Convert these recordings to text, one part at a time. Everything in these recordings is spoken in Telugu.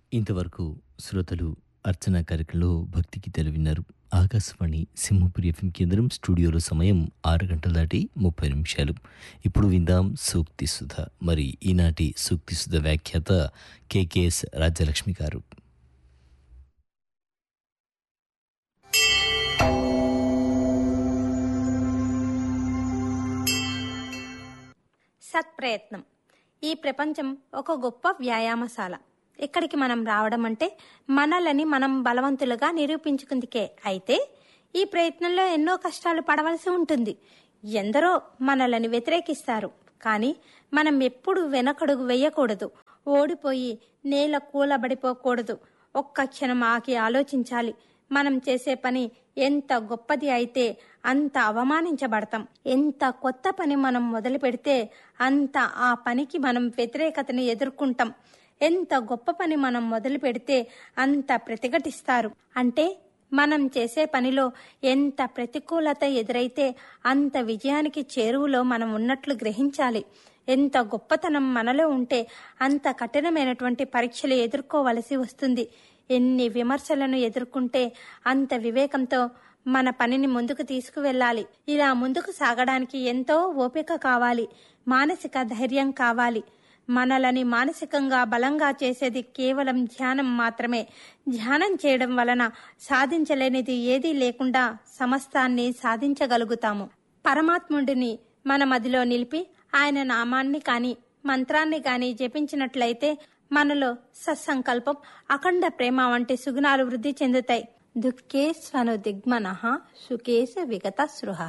ఇంతవరకు శ్రోతలు అర్చన కార్యక్రమంలో భక్తి గీతాలు విన్నారు ఆకాశవాణి సింహపురి ఎఫ్ఎం కేంద్రం స్టూడియోలో సమయం ఆరు గంటల దాటి ముప్పై నిమిషాలు ఇప్పుడు విందాం సూక్తి సుధ మరి ఈనాటి సూక్తి సుధ వ్యాఖ్యాత కేకేఎస్ రాజ్యలక్ష్మి గారు సత్ప్రయత్నం ఈ ప్రపంచం ఒక గొప్ప వ్యాయామశాల ఇక్కడికి మనం రావడం అంటే మనలని మనం బలవంతులుగా నిరూపించుకుందికే అయితే ఈ ప్రయత్నంలో ఎన్నో కష్టాలు పడవలసి ఉంటుంది ఎందరో మనలని వ్యతిరేకిస్తారు కానీ మనం ఎప్పుడు వెనకడుగు వేయకూడదు ఓడిపోయి నేల కూలబడిపోకూడదు ఒక్క క్షణం ఆగి ఆలోచించాలి మనం చేసే పని ఎంత గొప్పది అయితే అంత అవమానించబడతాం ఎంత కొత్త పని మనం మొదలు పెడితే అంత ఆ పనికి మనం వ్యతిరేకతని ఎదుర్కొంటాం ఎంత గొప్ప పని మనం మొదలు పెడితే అంత ప్రతిఘటిస్తారు అంటే మనం చేసే పనిలో ఎంత ప్రతికూలత ఎదురైతే అంత విజయానికి చేరువలో మనం ఉన్నట్లు గ్రహించాలి ఎంత గొప్పతనం మనలో ఉంటే అంత కఠినమైనటువంటి పరీక్షలు ఎదుర్కోవలసి వస్తుంది ఎన్ని విమర్శలను ఎదుర్కొంటే అంత వివేకంతో మన పనిని ముందుకు తీసుకువెళ్ళాలి ఇలా ముందుకు సాగడానికి ఎంతో ఓపిక కావాలి మానసిక ధైర్యం కావాలి మనలని మానసికంగా బలంగా చేసేది కేవలం ధ్యానం మాత్రమే ధ్యానం చేయడం వలన సాధించలేనిది ఏదీ లేకుండా సమస్తాన్ని సాధించగలుగుతాము పరమాత్ముడిని మన మదిలో నిలిపి ఆయన నామాన్ని కాని మంత్రాన్ని కాని జపించినట్లయితే మనలో సత్సంకల్పం అఖండ ప్రేమ వంటి సుగుణాలు వృద్ధి చెందుతాయి దుఃఖే స్వను దిగ్మన సుఖేశ విగత సృహ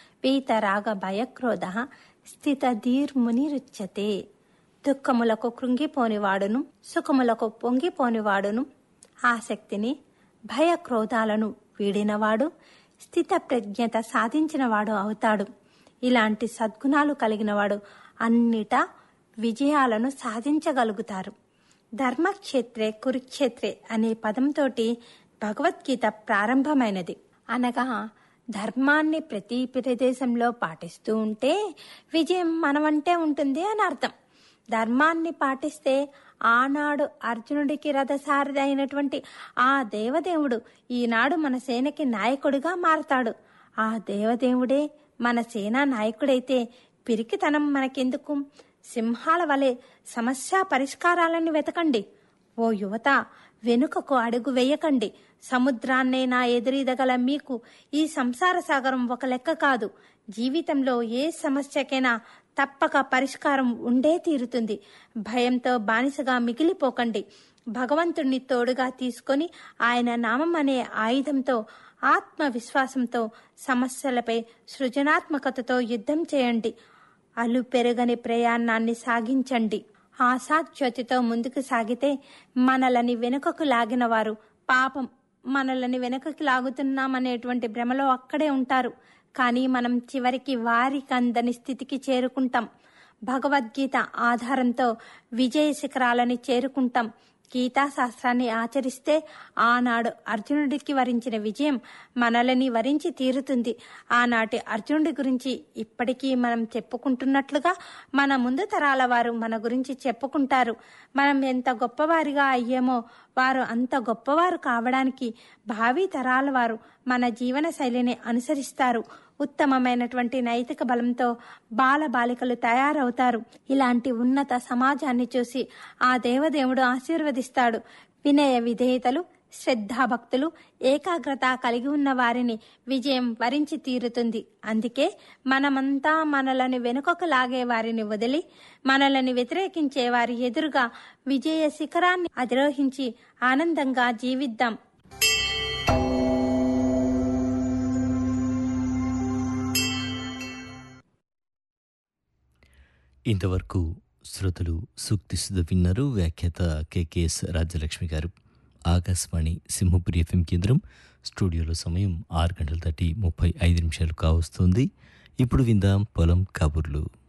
పీతరాగ భయక్రోధ స్థిత ధీర్మునిరుచ్యతే దుఃఖములకు కృంగిపోనివాడును సుఖములకు పొంగిపోనివాడును ఆసక్తిని భయక్రోధాలను వీడినవాడు స్థిత ప్రజ్ఞత సాధించినవాడు అవుతాడు ఇలాంటి సద్గుణాలు కలిగినవాడు అన్నిటా విజయాలను సాధించగలుగుతారు ధర్మక్షేత్రే కురుక్షేత్రే అనే పదంతోటి భగవద్గీత ప్రారంభమైనది అనగా ధర్మాన్ని ప్రతి ప్రదేశంలో పాటిస్తూ ఉంటే విజయం మనమంటే ఉంటుంది అని అర్థం ధర్మాన్ని పాటిస్తే ఆనాడు అర్జునుడికి రథసారథి అయినటువంటి ఆ దేవదేవుడు ఈనాడు మన సేనకి నాయకుడిగా మారతాడు ఆ దేవదేవుడే మన సేనా నాయకుడైతే పిరికితనం మనకెందుకు సింహాల వలె సమస్య పరిష్కారాలను వెతకండి ఓ యువత వెనుకకు అడుగు వేయకండి సముద్రాన్నే నా ఎదురీదగల మీకు ఈ సంసార సాగరం ఒక లెక్క కాదు జీవితంలో ఏ సమస్యకైనా తప్పక పరిష్కారం ఉండే తీరుతుంది భయంతో బానిసగా మిగిలిపోకండి భగవంతుణ్ణి తోడుగా తీసుకొని ఆయన నామం అనే ఆయుధంతో ఆత్మవిశ్వాసంతో సమస్యలపై సృజనాత్మకతతో యుద్ధం చేయండి అలు పెరగని ప్రయాణాన్ని సాగించండి ఆశాజ్యోతితో ముందుకు సాగితే మనలని వెనుకకు లాగిన వారు పాపం మనలని వెనుకకు లాగుతున్నామనేటువంటి భ్రమలో అక్కడే ఉంటారు కానీ మనం చివరికి వారికి అందని స్థితికి చేరుకుంటాం భగవద్గీత ఆధారంతో విజయ శిఖరాలని చేరుకుంటాం గీతా శాస్త్రాన్ని ఆచరిస్తే ఆనాడు అర్జునుడికి వరించిన విజయం మనలని వరించి తీరుతుంది ఆనాటి అర్జునుడి గురించి ఇప్పటికీ మనం చెప్పుకుంటున్నట్లుగా మన ముందు తరాల వారు మన గురించి చెప్పుకుంటారు మనం ఎంత గొప్పవారిగా అయ్యామో వారు అంత గొప్పవారు కావడానికి భావి తరాల వారు మన జీవన శైలిని అనుసరిస్తారు ఉత్తమమైనటువంటి నైతిక బలంతో బాల బాలికలు తయారవుతారు ఇలాంటి ఉన్నత సమాజాన్ని చూసి ఆ దేవదేవుడు ఆశీర్వదిస్తాడు వినయ విధేయతలు శ్రద్ధాభక్తులు ఏకాగ్రత కలిగి ఉన్న వారిని విజయం వరించి తీరుతుంది అందుకే మనమంతా మనలను వెనుకకు లాగే వారిని వదిలి మనలను వ్యతిరేకించే వారి ఎదురుగా విజయ శిఖరాన్ని అధిరోహించి ఆనందంగా జీవిద్దాం ఇంతవరకు శ్రోతలు సూక్తి సుధ విన్నారు వ్యాఖ్యాత కేకేఎస్ రాజ్యలక్ష్మి గారు ఆకాశవాణి సింహపురి ఎఫ్ఎం కేంద్రం స్టూడియోలో సమయం ఆరు గంటల దాటి ముప్పై ఐదు నిమిషాలు కావస్తుంది ఇప్పుడు విందాం పొలం కబుర్లు